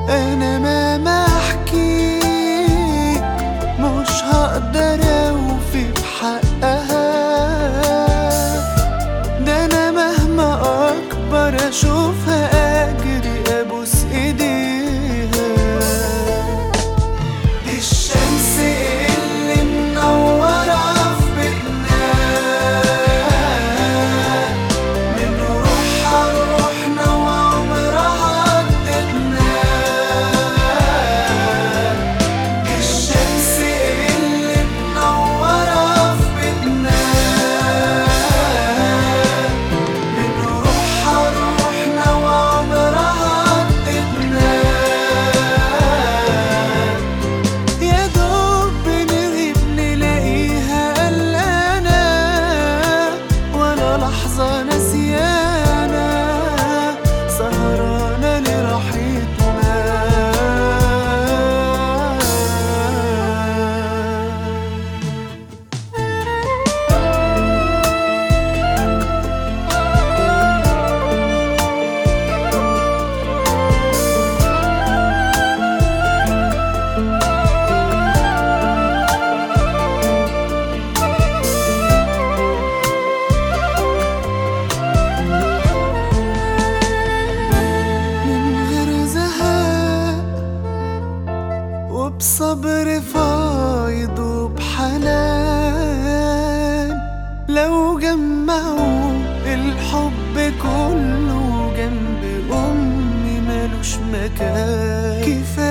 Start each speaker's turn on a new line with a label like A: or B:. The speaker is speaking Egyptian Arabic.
A: انا ما محكي مش هقدر اوفي بحقها ده انا مهما اكبر اشوفها اجري ابوس ايديها دي الشمس اللي منورة في بيتنا من روحها روحنا وعمرها ادتنا دي الشمس اللي منورة في بيتنا من روحها روحنا وعمرها ادتنا يا دوب بنغيب نلاقيها قلقانة ولا لحظة نسيانة سهرانة لراحتنا من غير زهق وبصبر فايض وبحنان لو جمعوا الحب كله جنب أمي ملوش مكان كفاية